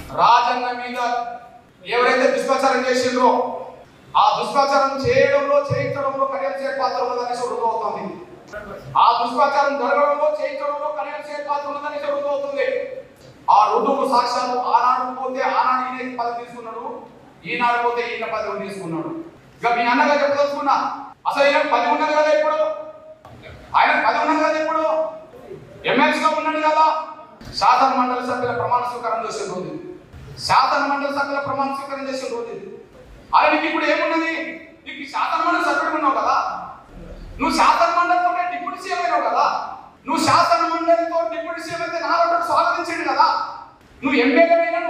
రాజన్న మీద ఎవరైతే దుష్ప్రచారం చేసిండ్రో ఆ దుష్ప్రచారం చేయడంలో చేయించడంలో కళ్యాణ పాత్ర ఉన్నదని రుజువుతోంది ఆ దుష్ప్రచారం జరగడంలో చేయించడంలో కళ్యాణ పాత్ర ఉన్నదని రుజువుతుంది ఆ రుజువు సాక్ష్యాలు ఆనాడు పోతే ఆనాడు ఈయన పదవి తీసుకున్నాడు ఈనాడు పోతే ఈయన పదవి తీసుకున్నాడు ఇక మీ అన్నగా చెప్పదలుచుకున్నా అసలు ఈయన పది ఉన్నది కదా ఇప్పుడు ఆయన పది ఉన్నది కదా ఇప్పుడు ఎమ్మెల్సీగా ఉన్నాడు కదా శాసన మండలి సభ్యుల ప్రమాణ స్వీకారం చేసిన రోజు ఇది. శాసన మండలి సభ్యుల ప్రమాణ స్వీకారం చేసిన రోజు ఇది. అరే నీకు ఇప్పుడు ఏమున్నది నీకు ఈ శాసన మండలి సభ్యుడు ఉన్నావు కదా నువ్వు శాసన మండలితో డిప్యూటీ సీఎం అయినావు కదా నువ్వు శాసన మండలితో డిప్యూటీ సీఎం అయితే నాలుగు స్వాగతించాడు కదా నువ్వు ఎమ్మెల్యే